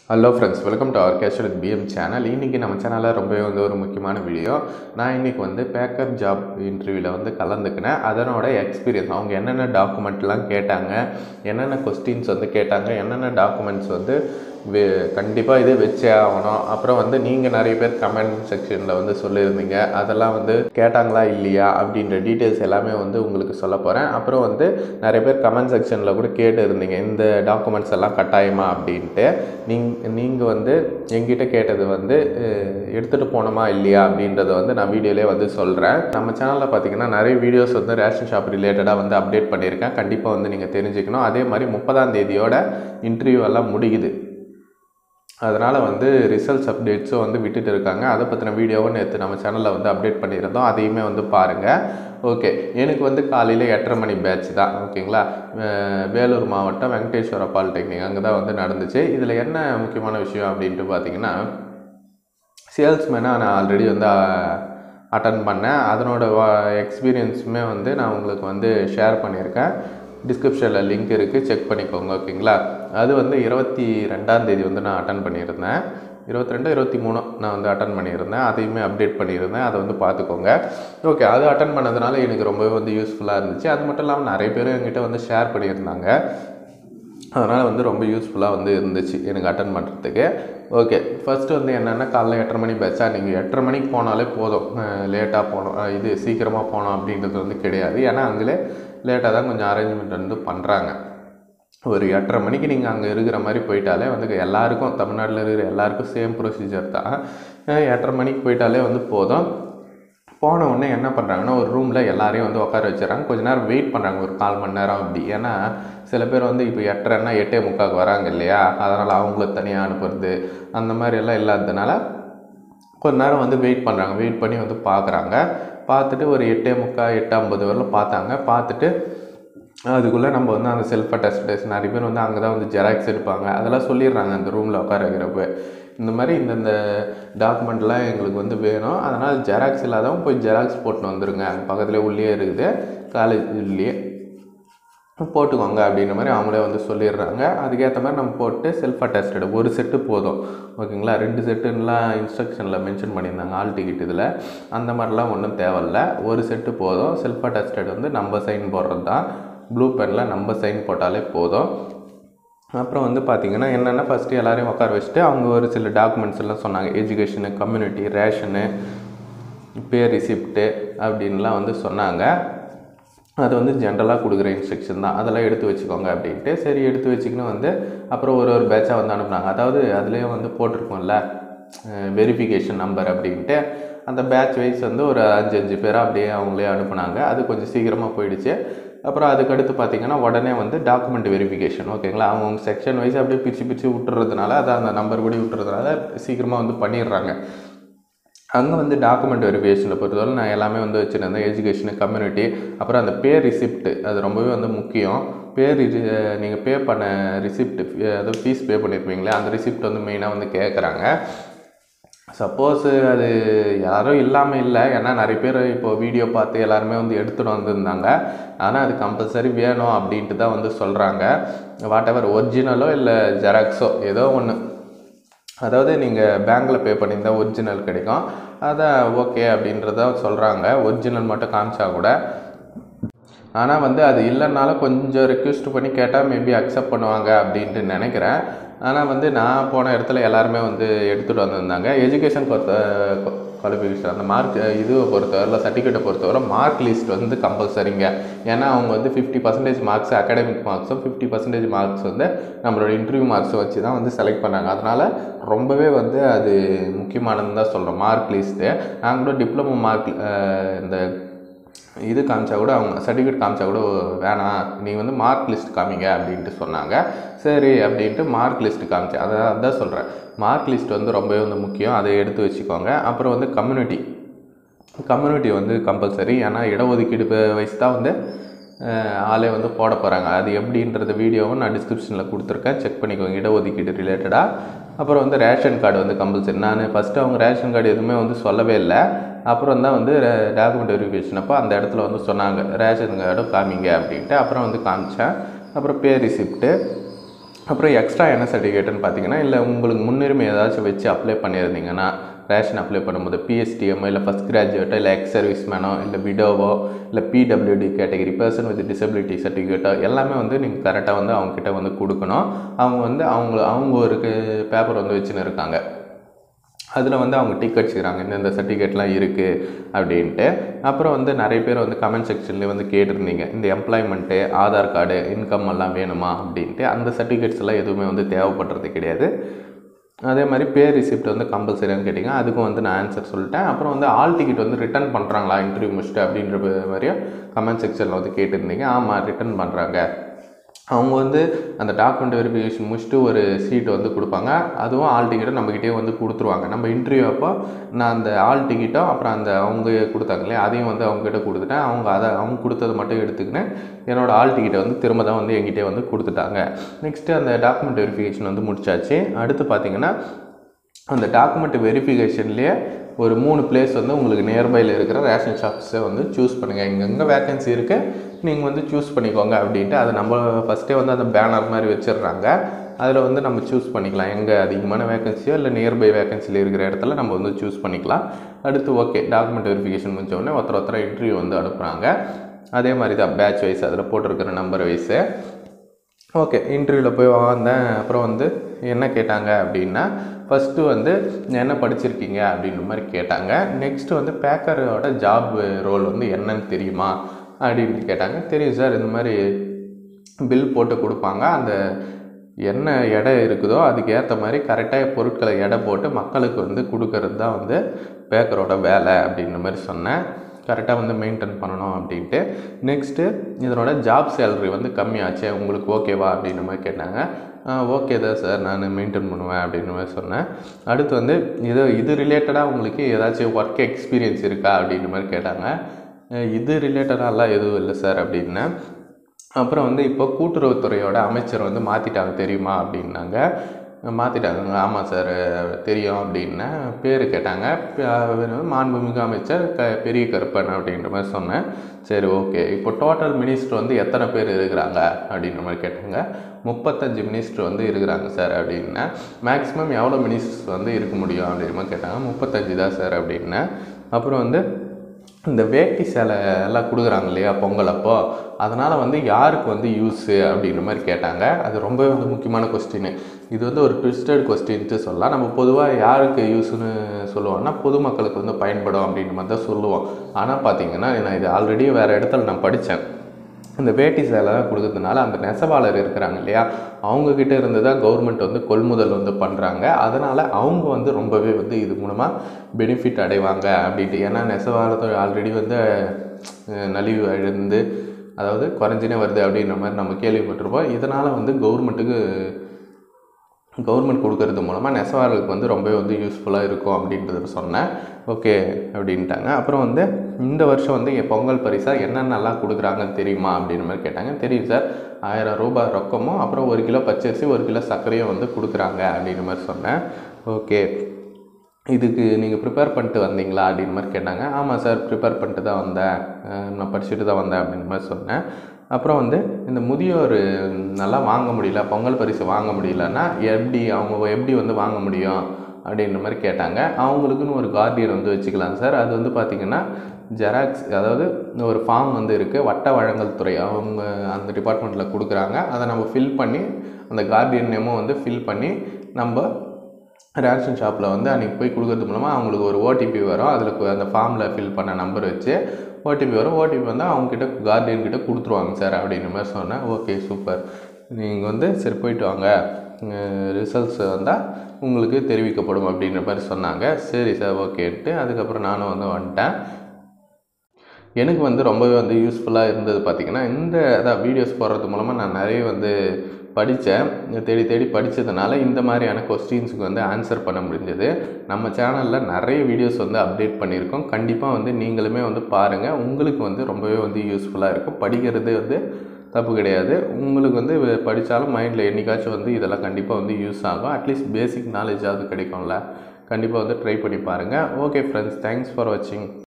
hello friends welcome to our cash with PM channel இன்றைக்கி நம்ம சேனலில் ரொம்பவே வந்து ஒரு முக்கியமான வீடியோ நான் இன்றைக்கி வந்து பேக்கர் ஜாப் இன்டர்வியூவில் வந்து கலந்துக்கினேன் அதனோட எக்ஸ்பீரியன்ஸ் அவங்க என்னென்ன டாக்குமெண்ட்லாம் கேட்டாங்க என்னென்ன கொஸ்டின்ஸ் வந்து கேட்டாங்க என்னென்ன டாக்குமெண்ட்ஸ் வந்து வே கண்டிப்பாக இது வச்சே ஆகணும் அப்புறம் வந்து நீங்கள் நிறைய பேர் கமெண்ட் செக்ஷனில் வந்து சொல்லியிருந்தீங்க அதெல்லாம் வந்து கேட்டாங்களா இல்லையா அப்படின்ற டீட்டெயில்ஸ் எல்லாமே வந்து உங்களுக்கு சொல்ல போகிறேன் அப்புறம் வந்து நிறைய பேர் கமெண்ட் செக்ஷனில் கூட கேட்டு இருந்தீங்க இந்த டாக்குமெண்ட்ஸ் எல்லாம் கட்டாயமா அப்படின்ட்டு நீங் நீங்கள் வந்து எங்கிட்ட கேட்டது வந்து எடுத்துகிட்டு போனோமா இல்லையா அப்படின்றத வந்து நான் வீடியோலேயே வந்து சொல்கிறேன் நம்ம சேனலில் பார்த்தீங்கன்னா நிறைய வீடியோஸ் வந்து ரேஷன் ஷாப் ரிலேட்டடாக வந்து அப்டேட் பண்ணியிருக்கேன் கண்டிப்பாக வந்து நீங்கள் தெரிஞ்சுக்கணும் அதே மாதிரி முப்பதாம் தேதியோட இன்டர்வியூ எல்லாம் முடியுது அதனால் வந்து ரிசல்ட்ஸ் அப்டேட்ஸும் வந்து விட்டுட்டு இருக்காங்க அதை பற்றின வீடியோவும் நேற்று நம்ம சேனலில் வந்து அப்டேட் பண்ணியிருந்தோம் அதையுமே வந்து பாருங்கள் ஓகே எனக்கு வந்து காலையில் எட்டரை மணி பேட்ச் தான் ஓகேங்களா அஹ் வேலூர் மாவட்டம் வெங்கடேஸ்வர பாலிடெக்னிக் அங்கே தான் வந்து நடந்துச்சு இதில் என்ன முக்கியமான விஷயம் அப்படின்ட்டு பார்த்தீங்கன்னா சேல்ஸ்மேனாக நான் ஆல்ரெடி வந்து அட்டன் பண்ணேன் அதனோட எக்ஸ்பீரியன்ஸுமே வந்து நான் உங்களுக்கு வந்து ஷேர் பண்ணியிருக்கேன் டிஸ்கிரிப்ஷனில் லிங்க் இருக்குது செக் பண்ணிக்கோங்க ஓகேங்களா அது வந்து இருபத்தி ரெண்டாம் தேதி வந்து நான் அட்டன் பண்ணியிருந்தேன் இருபத்தி ரெண்டு இருபத்தி மூணு நான் வந்து அட்டன் பண்ணியிருந்தேன் அதையுமே அப்டேட் பண்ணியிருந்தேன் அதை வந்து பார்த்துக்கோங்க ஓகே அது அட்டன் பண்ணதுனால எனக்கு ரொம்பவே வந்து யூஸ்ஃபுல்லாக இருந்துச்சு அது மட்டும் இல்லாமல் நிறைய பேர் என்கிட்ட வந்து ஷேர் பண்ணியிருந்தாங்க அதனால் வந்து ரொம்ப யூஸ்ஃபுல்லாக வந்து இருந்துச்சு எனக்கு அட்டன் பண்ணுறதுக்கு ஓகே ஃபஸ்ட்டு வந்து என்னென்னா காலைல எட்டரை மணி பேச்சா நீங்கள் எட்டரை மணிக்கு போனாலே போதும் லேட்டாக போனோம் அஹ் இது சீக்கிரமாக போனோம் அப்படின்றது வந்து கிடையாது ஏன்னா அங்கே லேட்டாக தான் கொஞ்சம் அரேஞ்ச்மெண்ட் வந்து பண்ணுறாங்க ஒரு எட்டரை மணிக்கு நீங்கள் அங்கே இருக்கிற மாதிரி போயிட்டாலே வந்து எல்லாருக்கும் தமிழ்நாட்டில் இருக்கிற எல்லாருக்கும் சேம் ப்ரொசீஜர் தான் அஹ் எட்டரை மணிக்கு போயிட்டாலே வந்து போதும் போன உடனே என்ன பண்ணுறாங்கன்னா ஒரு ரூமில் எல்லாரையும் வந்து உட்கார வச்சுறாங்க கொஞ்ச நேரம் வெயிட் பண்ணுறாங்க ஒரு கால் மணி நேரம் அப்படி ஏன்னா சில பேர் வந்து இப்போ எட்டரைன்னா எட்டே முக்காவுக்கு வராங்க இல்லையா அதனால் அவங்கள தனியாக அனுப்புறது அந்த மாதிரி எல்லாம் இல்லாததுனால கொஞ்ச நேரம் வந்து வெயிட் பண்ணுறாங்க வெயிட் பண்ணி வந்து பார்க்குறாங்க பார்த்துட்டு ஒரு எட்டே முக்கால் எட்டு ஐம்பது வரலும் பார்த்தாங்க பார்த்துட்டு அதுக்குள்ளே நம்ம வந்து அந்த செல்ஃப் அட்டஸ்டேஷன் நிறைய பேர் வந்து அங்கே தான் வந்து ஜெராக்ஸ் எடுப்பாங்க அதெல்லாம் சொல்லிடுறாங்க அந்த ரூமில் உட்கார வைக்கிறப்ப இந்த மாதிரி இந்தந்த டாக்குமெண்ட்லாம் எங்களுக்கு வந்து வேணும் அதனால் ஜெராக்ஸ் இல்லாதவங்க போய் ஜெராக்ஸ் போட்டுன்னு வந்துருங்க அங்கே பக்கத்துலேயே உள்ளே இருக்குது காலேஜ்லேயே போட்டுக்கோங்க அப்படின்ற மாதிரி அவங்களே வந்து சொல்லிடுறாங்க அதுக்கேற்ற மாதிரி நம்ம போட்டு செல்ஃப் அட்டஸ்டட் ஒரு செட்டு போதும் ஓகேங்களா ரெண்டு செட்டுலாம் இன்ஸ்ட்ரக்ஷனில் மென்ஷன் பண்ணியிருந்தாங்க ஆல் டிக்கெட் இதில் அந்த மாதிரிலாம் ஒன்றும் தேவையில்ல ஒரு செட்டு போதும் செல்ஃப் அட்டஸ்டட் வந்து நம்ம சைன் போடுறது தான் ப்ளூ பெனில் நம்ம சைன் போட்டாலே போதும் அப்புறம் வந்து பார்த்திங்கன்னா என்னென்னா ஃபஸ்ட்டு எல்லாரையும் உட்கார வச்சுட்டு அவங்க ஒரு சில டாக்குமெண்ட்ஸ் எல்லாம் சொன்னாங்க education community ration pay receipt அப்படின்லாம் வந்து சொன்னாங்க அது வந்து ஜென்ரலாக கொடுக்குற இன்ஸ்ட்ரக்ஷன் தான் அதெல்லாம் எடுத்து வச்சுக்கோங்க அப்படின்ட்டு சரி எடுத்து வச்சுக்கின்னு வந்து அப்புறம் ஒரு ஒரு பேட்சாக வந்து அனுப்புனாங்க அதாவது அதுலேயே வந்து போட்டிருக்கோம்ல வெரிஃபிகேஷன் நம்பர் அப்படின்ட்டு அந்த பேட்ச் வைஸ் வந்து ஒரு அஞ்சு அஞ்சு பேராக அப்படியே அவங்களே அனுப்புனாங்க அது கொஞ்சம் சீக்கிரமாக போயிடுச்சு அப்புறம் அதுக்கடுத்து பார்த்தீங்கன்னா உடனே வந்து டாக்குமெண்ட் வெரிஃபிகேஷன் ஓகேங்களா அவங்க செக்ஷன் வைஸ் அப்படியே பிரித்து பிரித்து விட்டுறதுனால அதை அந்த நம்பர் கூட விட்டுறதுனால சீக்கிரமாக வந்து பண்ணிடுறாங்க அங்கே வந்து டாக்குமெண்ட் வெரிஃபிகேஷனில் பொறுத்தவரை நான் எல்லாமே வந்து வச்சுருந்தேன் எஜுகேஷனு கம்யூனிட்டி அப்புறம் அந்த பே ரிசிப்ட் அது ரொம்பவே வந்து முக்கியம் பேர் நீங்கள் பே பண்ண ரிசிப்ட் அதாவது ஃபீஸ் பே பண்ணியிருப்பீங்களே அந்த ரிசிப்ட் வந்து மெயினாக வந்து கேட்குறாங்க சப்போஸ் அது யாரும் இல்லாமல் இல்லை ஏன்னா நிறைய பேர் இப்போ வீடியோ பார்த்து எல்லாருமே வந்து எடுத்துகிட்டு வந்திருந்தாங்க ஆனால் அது கம்பல்சரி வேணும் அப்படின்ட்டு தான் வந்து சொல்கிறாங்க வாட் எவர் ஒரிஜினலோ இல்லை ஜெராக்ஸோ ஏதோ ஒன்று அதாவது நீங்கள் பேங்க்கில் பே பண்ணியிருந்தா ஒரிஜினல் கிடைக்கும் அதான் ஓகே அப்படின்றத சொல்கிறாங்க ஒரிஜினல் மட்டும் காமிச்சா கூட ஆனால் வந்து அது இல்லைனாலும் கொஞ்சம் ரெக்வெஸ்ட் பண்ணி கேட்டால் மேபி அக்செப்ட் பண்ணுவாங்க அப்படின்ட்டு நினைக்கிறேன் ஆனால் வந்து நான் போன இடத்துல எல்லாருமே வந்து எடுத்துகிட்டு வந்திருந்தாங்க எஜுகேஷன் பொறுத்த குவாலிஃபிகேஷன் அந்த மார்க் இது பொறுத்தவரை சர்டிஃபிகேட்டை பொறுத்தவரை மார்க் லிஸ்ட் வந்து கம்பல்சரிங்க ஏன்னா அவங்க வந்து ஃபிஃப்டி பர்சன்டேஜ் மார்க்ஸ் அகாடமிக் மார்க்ஸும் ஃபிஃப்டி பர்சன்டேஜ் மார்க்ஸ் வந்து நம்மளோட இன்டர்வியூ மார்க்ஸை வச்சு தான் வந்து செலக்ட் பண்ணாங்க அதனால் ரொம்பவே வந்து அது முக்கியமானதுன்னு தான் சொல்கிறோம் மார்க் லிஸ்ட்டு நாங்கள் கூட டிப்ளமோ மார்க் இந்த இது காமிச்சா கூட அவங்க சர்டிஃபிகேட் காமிச்சா கூட வேணாம் நீங்கள் வந்து மார்க் லிஸ்ட் காமிங்க அப்படின்ட்டு சொன்னாங்க சரி அப்படின்ட்டு மார்க் லிஸ்ட் காமிச்சேன் அதை அதான் சொல்கிறேன் மார்க் லிஸ்ட் வந்து ரொம்பவே வந்து முக்கியம் அதை எடுத்து வச்சுக்கோங்க அப்புறம் வந்து கம்யூனிட்டி கம்யூனிட்டி வந்து கம்பல்சரி ஏன்னா இடஒதுக்கீடு வயசு தான் வந்து ஆளே வந்து போட போகிறாங்க அது எப்படின்றது வீடியோவும் நான் டிஸ்கிரிப்ஷனில் கொடுத்துருக்கேன் செக் பண்ணிக்கோங்க இடஒதுக்கீடு ரிலேட்டடாக அப்புறம் வந்து ரேஷன் கார்டு வந்து கம்பல்சரி நான் ஃபஸ்ட்டு அவங்க ரேஷன் கார்டு எதுவுமே வந்து சொல்லவே இல்லை அப்புறம் தான் வந்து டாக்குமெண்ட் வெரிஃபிகேஷன் அப்போ அந்த இடத்துல வந்து சொன்னாங்க ரேஷன் கார்டும் காமிங்க அப்படின்ட்டு அப்புறம் வந்து காமிச்சேன் அப்புறம் பே ரிசிப்ட்டு அப்புறம் எக்ஸ்ட்ரா என்ன சர்டிஃபிகேட்டுன்னு பார்த்தீங்கன்னா இல்லை உங்களுக்கு முன்னுரிமை ஏதாச்சும் வச்சு அப்ளை பண்ணியிருந்தீங்கன்னா ரேஷன் அப்ளை பண்ணும்போது பிஎஸ்டிஎம்மோ இல்லை ஃபஸ்ட் கிராஜுவேட்டோ இல்லை எக்ஸ் சர்வீஸ் மேனோ இல்லை விடோவோ இல்லை PWD category person with disability சர்டிஃபிகேட்டோ எல்லாமே வந்து நீங்கள் கரெக்டாக வந்து அவங்கக்கிட்ட வந்து கொடுக்கணும் அவங்க வந்து அவங்க அவங்க ஒரு பேப்பர் வந்து வச்சுன்னு இருக்காங்க அதில் வந்து அவங்க டிக் அடிச்சுக்கிறாங்க இந்தந்த சர்டிஃபிகேட்லாம் இருக்குது அப்படின்ட்டு அப்புறம் வந்து நிறைய பேர் வந்து கமெண்ட் செக்ஷன்லேயே வந்து கேட்டிருந்தீங்க இந்த எம்ப்ளாய்மெண்ட்டு ஆதார் கார்டு இன்கம் எல்லாம் வேணுமா அப்படின்ட்டு அந்த சர்டிஃபிகேட்ஸ் எல்லாம் எதுவுமே வந்து தேவைப்படுறது கிடையாது அதே மாதிரி பேர் ரிசிப்ட் வந்து கம்பல்சரியான்னு கேட்டிங்க அதுக்கும் வந்து நான் ஆன்சர் சொல்லிட்டேன் அப்புறம் வந்து ஆல் டிக்கெட் வந்து ரிட்டர்ன் பண்ணுறாங்களா இன்டர்வியூ முடிச்சுட்டு அப்படின்ற மாதிரியும் கமெண்ட் செக்ஷனில் வந்து கேட்டிருந்தீங்க ஆமாம் ரிட்டர்ன் பண்ணுறாங்க அவங்க வந்து அந்த டாக்குமெண்ட் வெரிஃபிகேஷன் முடிச்சுட்டு ஒரு சீட் வந்து கொடுப்பாங்க அதுவும் ஆல் டிக்கெட்டும் நம்மக்கிட்டே வந்து கொடுத்துருவாங்க நம்ம இன்டர்வியூ அப்போ நான் அந்த ஆல் டிக்கெட்டும் அப்புறம் அந்த அவங்க கொடுத்தாங்களே அதையும் வந்து அவங்ககிட்ட கொடுத்துட்டேன் அவங்க அதை அவங்க கொடுத்தது மட்டும் எடுத்துக்கினேன் என்னோட ஆல் டிக்கெட்டை வந்து திரும்ப தான் வந்து என்கிட்டே வந்து கொடுத்துட்டாங்க நெக்ஸ்ட்டு அந்த டாக்குமெண்ட் வெரிஃபிகேஷன் வந்து முடிச்சாச்சு அடுத்து பார்த்தீங்கன்னா அந்த டாக்குமெண்ட் வெரிஃபிகேஷன்லேயே ஒரு மூணு பிளேஸ் வந்து உங்களுக்கு நியர்பையில் இருக்கிற ரேஷன் ஷாப்ஸை வந்து சூஸ் பண்ணுங்கள் எங்கெங்கே வேக்கன்சி இருக்குது நீங்கள் வந்து சூஸ் பண்ணிக்கோங்க அப்படின்ட்டு அதை நம்ம ஃபஸ்ட்டே வந்து அந்த பேனர் மாதிரி வச்சிடுறாங்க அதில் வந்து நம்ம சூஸ் பண்ணிக்கலாம் எங்கே அதிகமான வேகன்சியோ இல்லை நியர்பை வேகன்சியில் இருக்கிற இடத்துல நம்ம வந்து சூஸ் பண்ணிக்கலாம் அடுத்து ஓகே டாக்குமெண்ட் வெரிஃபிகேஷன் முடிஞ்ச உடனே ஒருத்தர் ஒருத்தர் இன்டர்வியூ வந்து அனுப்புகிறாங்க அதே மாதிரி தான் பேட்ச் வைஸ் அதில் போட்டிருக்கிற நம்பர் வைஸு ஓகே இன்டர்வியூவில் போய் வந்தேன் அப்புறம் வந்து என்ன கேட்டாங்க அப்படின்னா ஃபஸ்ட்டு வந்து என்ன படிச்சிருக்கீங்க அப்படின்ற மாதிரி கேட்டாங்க நெக்ஸ்ட் வந்து பேக்கரோட ஜாப் ரோல் வந்து என்னன்னு தெரியுமா அப்படின்ட்டு கேட்டாங்க தெரியும் சார் இந்த மாதிரி பில் போட்டு கொடுப்பாங்க அந்த என்ன எடை இருக்குதோ அதுக்கு ஏற்ற மாதிரி கரெக்டாக பொருட்களை எடை போட்டு மக்களுக்கு வந்து கொடுக்கறது தான் வந்து பேக்கரோட வேலை அப்படின்ற மாதிரி சொன்னேன் கரெக்டாக வந்து மெயின்டைன் பண்ணணும் அப்படின்ட்டு நெக்ஸ்ட்டு இதனோட ஜாப் சேலரி வந்து கம்மியாச்சே உங்களுக்கு ஓகேவா அப்படின்ற மாதிரி கேட்டாங்க ஓகே தான் சார் நான் மெயின்டைன் பண்ணுவேன் அப்படின்ற மாதிரி சொன்னேன் அடுத்து வந்து இது இது ரிலேட்டடாக உங்களுக்கு ஏதாச்சும் ஒர்க் எக்ஸ்பீரியன்ஸ் இருக்கா அப்படின்ற மாதிரி கேட்டாங்க அஹ் இது ரிலேட்டடாலாம் எதுவும் இல்லை சார் அப்படின்னேன் அப்புறம் வந்து இப்போ கூட்டுறவுத்துறையோட அமைச்சர் வந்து மாற்றிட்டாங்க தெரியுமா அப்படின்னாங்க மாற்றிட்டாங்க ஆமாம் சார் தெரியும் அப்படின்னேன் பேர் கேட்டாங்க பே- அவர் வந்து மாண்புமிகு அமைச்சர் க பெரிய கருப்பன் அப்படின்ற மாதிரி சொன்னேன் சரி ஓகே இப்போ டோட்டல் மினிஸ்டர் வந்து எத்தனை பேர் இருக்கிறாங்க அப்படின்ற மாதிரி கேட்டாங்க முப்பத்தஞ்சு மினிஸ்டர் வந்து இருக்கிறாங்க சார் அப்படின்னேன் மேக்ஸிமம் எவ்வளோ மினிஸ்டர்ஸ் வந்து இருக்க முடியும் அப்படின்ற மாதிரி கேட்டாங்க முப்பத்தஞ்சு தான் சார் அப்படின்னேன் அப்புறம் வந்து இந்த வேட்டி சேலை எல்லாம் கொடுக்குறாங்க இல்லையா பொங்கல் அப்போ அதனால் வந்து யாருக்கு வந்து யூஸு அப்படின்ற மாதிரி கேட்டாங்க அது ரொம்பவே வந்து முக்கியமான கொஸ்டின் இது வந்து ஒரு ட்விஸ்டட் கொஸ்டின்ட்டு சொல்லலாம் நம்ம பொதுவாக யாருக்கு யூஸ்னு சொல்லுவோம்னா பொதுமக்களுக்கு வந்து பயன்படும் அப்படின்ற மாதிரி தான் சொல்லுவோம் ஆனால் பார்த்தீங்கன்னா நான் இது ஆல்ரெடி வேறு இடத்துல நான் படித்தேன் இந்த வேட்டி சேலை கொடுக்கறதுனால அந்த நெசவாளர் இருக்கிறாங்க இல்லையா அவங்கக்கிட்ட இருந்து தான் கவர்மெண்ட் வந்து கொள்முதல் வந்து பண்ணுறாங்க அதனால் அவங்க வந்து ரொம்பவே வந்து இது மூலமாக பெனிஃபிட் அடைவாங்க அப்படின்ட்டு ஏன்னா நெசவாளர் ஆல்ரெடி வந்து அஹ், நலிவு அழிந்து அதாவது குறைஞ்சினே வருது அப்படின்ற மாதிரி நம்ம கேள்விப்பட்டிருப்போம் இதனால் வந்து கவர்மெண்ட்டுக்கு கவர்மெண்ட் கொடுக்கறது மூலமாக நெசவாளர்களுக்கு வந்து ரொம்பவே வந்து யூஸ்ஃபுல்லாக இருக்கும் அப்படின்றத சொன்னேன் ஓகே அப்படின்ட்டாங்க அப்புறம் வந்து இந்த வருஷம் வந்து என் பொங்கல் பரிசாக என்னென்னலாம் கொடுக்குறாங்கன்னு தெரியுமா அப்படின்ற மாதிரி கேட்டாங்க தெரியும் சார் ஆயிரம் ரூபாய் ரொக்கமும் அப்புறம் ஒரு கிலோ பச்சரிசி ஒரு கிலோ சர்க்கரையும் வந்து கொடுக்குறாங்க அப்படின்ற மாதிரி சொன்னேன் ஓகே இதுக்கு நீங்கள் ப்ரிப்பேர் பண்ணிட்டு வந்தீங்களா அப்படின்னு மாதிரி கேட்டாங்க ஆமாம் சார் ப்ரிப்பேர் பண்ணிட்டு தான் வந்தேன் அஹ் நான் படிச்சுட்டு தான் வந்தேன் அப்படின்ற மாதிரி சொன்னேன் அப்புறம் வந்து இந்த முதியோர் நல்லா வாங்க முடியல பொங்கல் பரிசு வாங்க முடியலன்னா எப்படி அவங்க எப்படி வந்து வாங்க முடியும் அப்படின்ற மாதிரி கேட்டாங்க அவங்களுக்குன்னு ஒரு கார்டியன் வந்து வச்சுக்கலாம் சார் அது வந்து பார்த்திங்கன்னா ஜெராக்ஸ் அதாவது ஒரு ஃபார்ம் வந்து இருக்குது வட்ட வழங்கல் துறை அவங்க அந்த டிபார்ட்மெண்ட்டில் கொடுக்குறாங்க அதை நம்ம ஃபில் பண்ணி அந்த கார்டியன் நேமும் வந்து ஃபில் பண்ணி நம்ம ரேஷன் ஷாப்பில் வந்து அன்றைக்கி போய் கொடுக்கறது மூலமாக அவங்களுக்கு ஒரு ஓடிபி வரும் அதில் அந்த ஃபார்மில் ஃபில் பண்ண நம்பர் வச்சு ஓடிபி வரும் ஓடிபி வந்து அவங்கக்கிட்ட கார்டியன் கிட்ட கொடுத்துருவாங்க சார் அப்படின்ற மாதிரி சொன்னேன் ஓகே சூப்பர் நீங்கள் வந்து சரி போயிட்டு வாங்க ரிசல்ட்ஸ் வந்தால் உங்களுக்கு தெரிவிக்கப்படும் அப்படின்ற மாதிரி சொன்னாங்க சரி சார் ஓகேன்ட்டு அதுக்கப்புறம் நானும் வந்து வந்துட்டேன் எனக்கு வந்து ரொம்பவே வந்து யூஸ்ஃபுல்லாக இருந்தது பார்த்திங்கன்னா இந்த அதான் வீடியோஸ் போடுறது மூலமாக நான் நிறைய வந்து படித்தேன் தேடி தேடி படித்ததுனால இந்த மாதிரியான கொஸ்டின்ஸுக்கு வந்து ஆன்சர் பண்ண முடிஞ்சது நம்ம சேனலில் நிறைய வீடியோஸ் வந்து அப்டேட் பண்ணியிருக்கோம் கண்டிப்பாக வந்து நீங்களுமே வந்து பாருங்கள் உங்களுக்கு வந்து ரொம்பவே வந்து யூஸ்ஃபுல்லாக இருக்கும் படிக்கிறது வந்து தப்பு கிடையாது உங்களுக்கு வந்து படித்தாலும் மைண்டில் என்னைக்காச்சும் வந்து இதெல்லாம் கண்டிப்பாக வந்து யூஸ் ஆகும் அட்லீஸ்ட் பேசிக் நாலேஜாவது கிடைக்கும்ல கண்டிப்பாக வந்து ட்ரை பண்ணி பாருங்கள் ஓகே ஃப்ரெண்ட்ஸ் தேங்க்ஸ் ஃபார் வாட்சிங்